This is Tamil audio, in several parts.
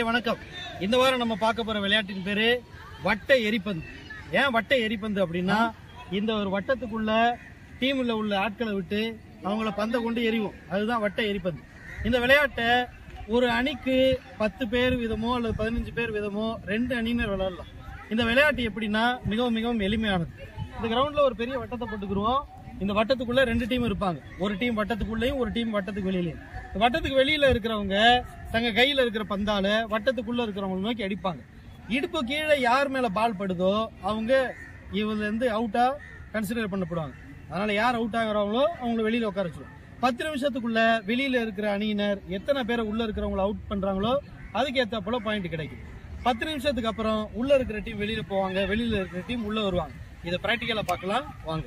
வணக்கம் இந்த வாரம் நம்ம பார்க்க போற விளையாட்டின் பேரு வட்ட எரிப்பந்து ஏன் வட்ட எரிப்பந்து அப்படின்னா இந்த ஒரு வட்டத்துக்குள்ள டீம்ல உள்ள ஆட்களை விட்டு அவங்கள பந்தை கொண்டு எறிவோம் அதுதான் வட்ட எரிப்பந்து இந்த விளையாட்டை ஒரு அணிக்கு பத்து பேர் விதமோ அல்லது பதினஞ்சு பேர் விதமோ ரெண்டு அணியினர் விளையாடலாம் இந்த விளையாட்டு எப்படின்னா மிகவும் மிகவும் எளிமையானது இந்த கிரவுண்ட்ல ஒரு பெரிய வட்டத்தை போட்டுக்குருவோம் இந்த வட்டத்துக்குள்ள ரெண்டு டீம் இருப்பாங்க ஒரு டீம் வட்டத்துக்குள்ளேயும் ஒரு டீம் வட்டத்துக்கு வெளியிலையும் இந்த வட்டத்துக்கு வெளியில இருக்கிறவங்க தங்க கையில இருக்கிற பந்தால வட்டத்துக்குள்ள இருக்கிறவங்க நோக்கி அடிப்பாங்க இடுப்பு கீழே யார் மேல பால் படுதோ அவங்க இவங்க வந்து அவுட்டா கன்சிடர் பண்ணப்படுவாங்க அதனால யார் அவுட் ஆகுறாங்களோ அவங்கள வெளியில உட்கார வச்சிருவோம் பத்து நிமிஷத்துக்குள்ள வெளியில இருக்கிற அணியினர் எத்தனை பேரை உள்ள இருக்கிறவங்கள அவுட் பண்றாங்களோ அதுக்கு ஏத்த போல பாயிண்ட் கிடைக்கும் பத்து நிமிஷத்துக்கு அப்புறம் உள்ள இருக்கிற டீம் வெளியில போவாங்க வெளியில இருக்கிற டீம் உள்ள வருவாங்க இதை பிராக்டிக்கலா பார்க்கலாம் வாங்க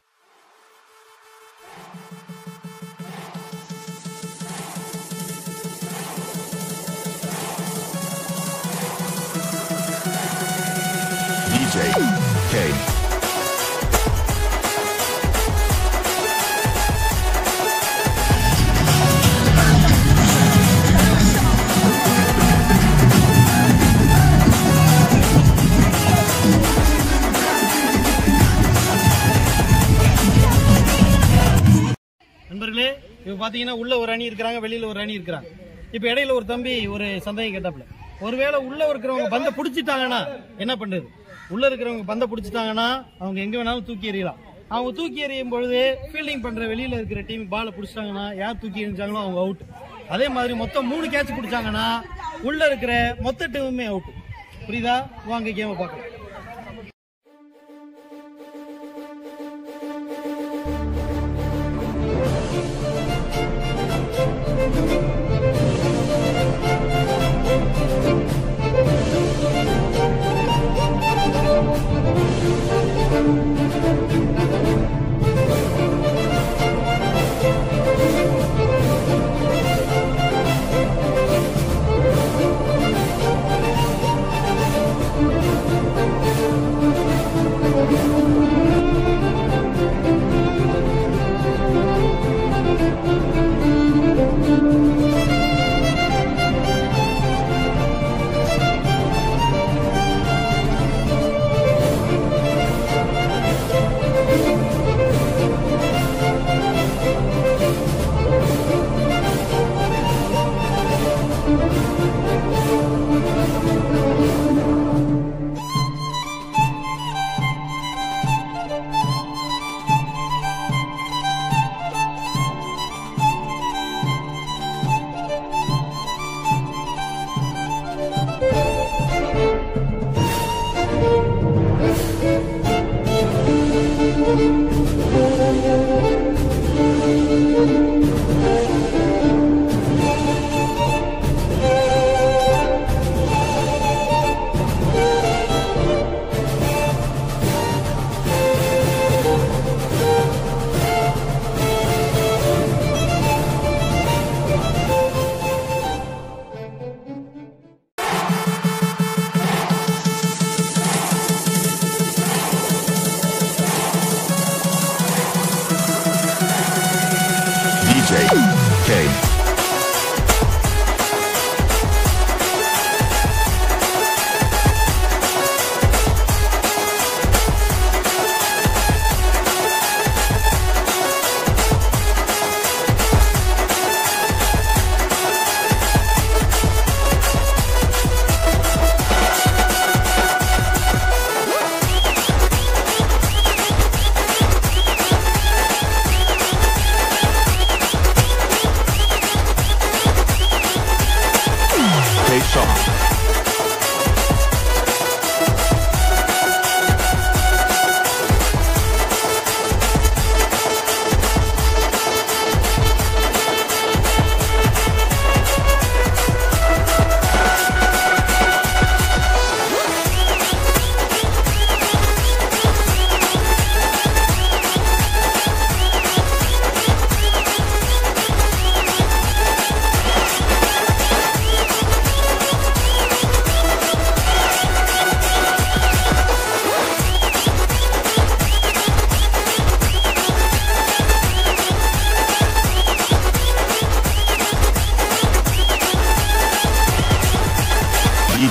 DJ K. நண்பர்களே இப்ப பாத்தீங்கன்னா உள்ள ஒரு அணி இருக்கிறாங்க வெளியில ஒரு அணி இருக்கிறாங்க இப்ப இடையில ஒரு தம்பி ஒரு சந்தேகம் கேட்டாப்ல ஒருவேளை உள்ள இருக்கிறவங்க பந்தை பிடிச்சிட்டாங்கன்னா என்ன பண்றது உள்ள இருக்கிறவங்க பந்தை பிடிச்சிட்டாங்கன்னா அவங்க எங்க வேணாலும் தூக்கி எறியலாம் அவங்க தூக்கி எறியும் பொழுது ஃபீல்டிங் பண்ற வெளியில இருக்கிற டீம் பாலை பிடிச்சிட்டாங்கன்னா யார் தூக்கி எறிஞ்சாங்களோ அவங்க அவுட் அதே மாதிரி மொத்தம் மூணு கேட்ச் பிடிச்சாங்கன்னா உள்ள இருக்கிற மொத்த டீமுமே அவுட் புரியுதா வாங்க கேம பார்க்கலாம் DJ K.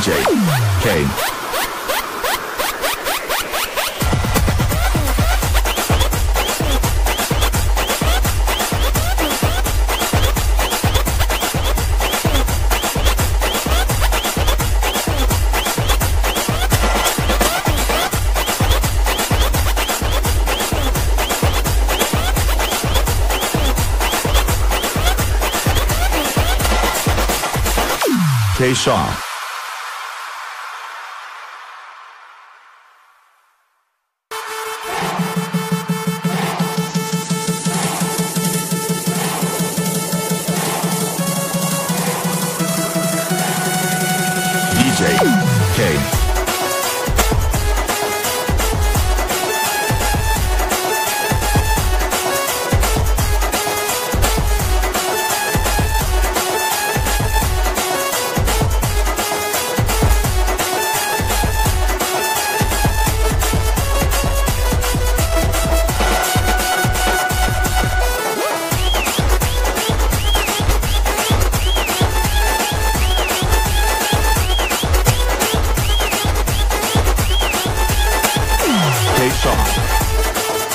DJ Kane. K Shaw. DJ Kane. K Shaw.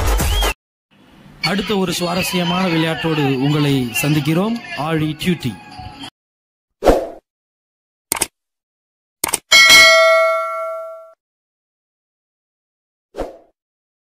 அடுத்த ஒரு சுவாரஸ்யமான விளையாட்டோடு உங்களை சந்திக்கிறோம் ஆழி டியூட்டி